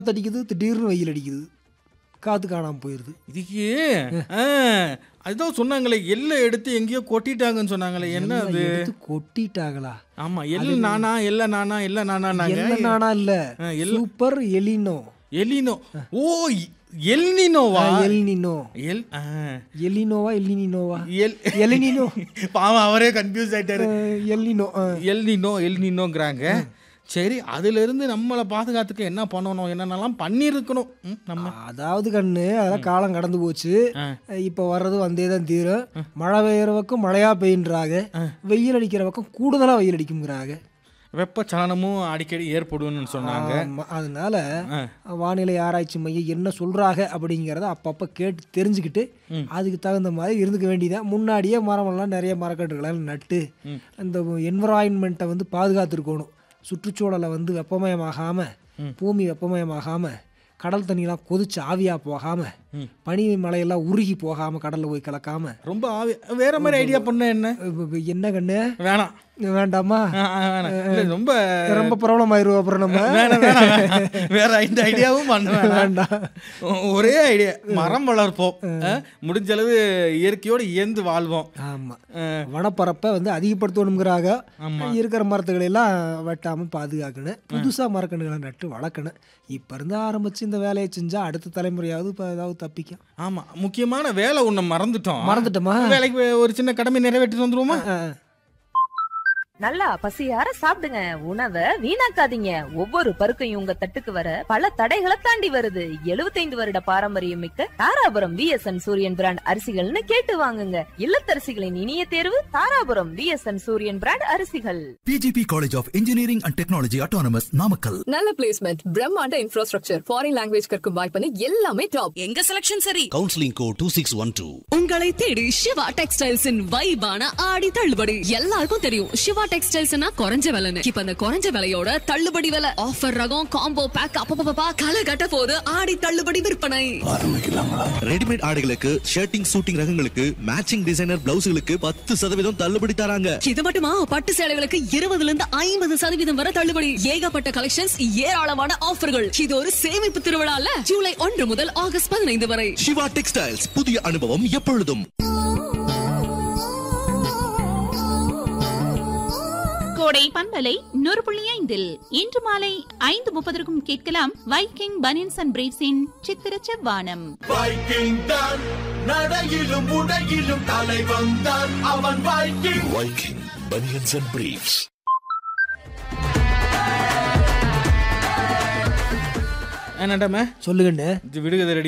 அடிக்குது திடீர்னு வெயில் அடிக்குது காற்று காணாமல் போயிடுது இதுக்கு ஆ, அதுதான் சொன்னாங்களே எல்லை எடுத்து எங்கேயோ கொட்டிட்டாங்கன்னு சொன்னாங்களே என்ன எல்லாம் அது எடுத்து கொட்டிட்டாங்களா ஆமா எல் நானா எல்ல நானா எல்ல நானாங்க என்ன நானா இல்ல ஆ, எல்- சூப்பர் எலினோ எலினோ ஓ எல்னினோவா எல்னினோ எல் ஆ. எலினோவா எல்லினினோவா எல் எலினினோ பாவம் அவரே கன்ஃபியூஸ் ஆயிட்டாரு எல்லினோ ஆ. எல்னினோ எல்னினோங்கிறாங்க சரி அதுல இருந்து நம்மளை பாதுகாத்துக்க என்ன பண்ணணும் என்னென்னலாம் பண்ணியிருக்கணும் ம், நம்ம அதாவது கண்ணு அதெல்லாம் காலம் கடந்து போச்சு ஆ. இப்போ வர்றது வந்தே தான் தீரும் மழை பெய்யற பக்கம் மழையா பெய்யுன்றாங்க வெயில் அடிக்கிற பக்கம் கூடுதலா வெயில் அடிக்குங்கிறாங்க வெப்பச்சலனமும் அடிக்கடி ஏற்படும்னு சொன்னாங்க ஆமா, அதனால ஆ. வானிலை ஆராய்ச்சி மையம் என்ன சொல்றாங்க அப்படிங்கிறத அப்பப்போ கேட்டு தெரிஞ்சுக்கிட்டு அதுக்கு தகுந்த மாதிரி இருந்துக்க வேண்டியதான் முன்னாடியே மரமெல்லாம் நிறைய மரக்கன்றுகளை நட்டு அந்த என்வரான்மெண்ட்டை வந்து பாதுகாத்துருக்கணும் சுற்றுச்சூழலை வந்து வெப்பமயமாகாம பூமி வெப்பமயமாகாம கடல் தண்ணியெல்லாம் கொதிச்சு ஆவியா போகாம பனி மழையெல்லாம் உருகி போகாம கடல்ல போய் கலக்காம ரொம்ப ஆவி வேற மாதிரி ஐடியா பண்ண என்ன இப்ப- இப்ப என்ன கண்ணு வேணாம் வேண்டாமா ஆ, ஆ, வேணாம். இல்ல, ரொம்ப ரொம்ப ப்ராப்ளம் ஆயிரும் அப்புறம் நம்ம வேணாம், வேணாம், வேணாம். வேற இந்த ஐடியாவும் பண்ண வேணாம் வேண்டாம் ஒ- ஒரே ஐடியா மரம் வளர்ப்போம் ஆ, முடிஞ்ச அளவு இயற்கையோடு இயந்து வாழ்வோம் ஆமா ஆ, வனப்பரப்பை வந்து அதிகப்படுத்தணுங்கிறாங்க இருக்கிற மரத்துகளை எல்லாம் வெட்டாம பாதுகாக்கணும் புதுசா மரக்கன்றுகளை நட்டு வளர்க்கணும் இப்ப இருந்து ஆரம்பிச்சு இந்த வேலையை செஞ்சா அடுத்த தலைமுறையாவது இப்ப ஏதாவது தப்பிக்கும் ஆமா முக்கியமான வேலை ஒண்ணு மறந்துட்டோம் மறந்துட்டோமா வேலைக்கு ஒரு சின்ன கடமை நிறைவேற்றிட்டு வந்துருவோமா ஆ, நல்லா பசியார சாப்பிடுங்க உணவை வீணாக்காதீங்க ஒவ்வொரு பருக்கையும் உங்க தட்டுக்கு வர பல தடைகளை தாண்டி வருது 75 வருட பாரம்பரியம் மிக்க தாராபுரம் விஎஸ்என் சூரியன் பிராண்ட் அரிசிகள்னு கேட்டு வாங்குங்க இல்லத்தரசிகளின் இனிய தேர்வு தாராபுரம் விஎஸ்என் சூரியன் பிராண்ட் அரிசிகள் PGP College of Engineering and Technology Autonomous Namakkal. நல்ல பிளேஸ்மெண்ட் பிரம்மாண்ட இன்ஃப்ராஸ்ட்ரக்சர் ஃபாரின் லாங்குவேஜ் கற்கும் வாய்ப்புன்னு எல்லாமே டாப் எங்க செலக்ஷன் சரி counselling code two six one two உங்களை தேடி சிவா டெக்ஸ்டைல்ஸின் வைபான ஆடி தள்ளுபடி எல்லாருக்கும் தெரியும் சிவா டெக்ஸ்டைல்ஸ்னா குறைஞ்ச விலைன்னு இப்ப அந்த குறைஞ்ச விலையோட தள்ளுபடி விலை ஆஃபர் ரகம் காம்போ பேக் அப்பப்பா களை கட்ட போது ஆடி தள்ளுபடி விற்பனை ரெடிமேட் ஆடைகளுக்கு ஷர்ட்டிங் சூட்டிங் ரகங்களுக்கு மேட்சிங் டிசைனர் பிளவுஸ்களுக்கு பத்து சதவீதம் தள்ளுபடி தராங்க இது மட்டுமா பட்டு சேலைகளுக்கு இருபதுல இருந்து ஐம்பது சதவீதம் வரை தள்ளுபடி ஏகப்பட்ட கலெக்ஷன்ஸ் ஏராளமான ஆஃபர்கள் இது ஒரு சேமிப்பு திருவிழால ஜூலை ஒன்று முதல் ஆகஸ்ட் பதினைந்து வரை சிவா டெக்ஸ்டைல்ஸ் புதிய அனுபவம் எப்பொழுதும் கோடை பண்பலை நூறு புள்ளி ஐந்தில் இன்று மாலை ஐந்து முப்பதற்கும் கேட்கலாம் வைக்கிங் பனியன்ஸ் அண்ட் பிரேவ்ஸின் சித்திர செவ்வானம் வைக்கிங் தான் நடையிலும் உடையிலும் தலைவன் தான் அவன் Viking Viking banians and briefs என்னடாம சொல்லுங்கண்ணு இது விடுகதை ரெடி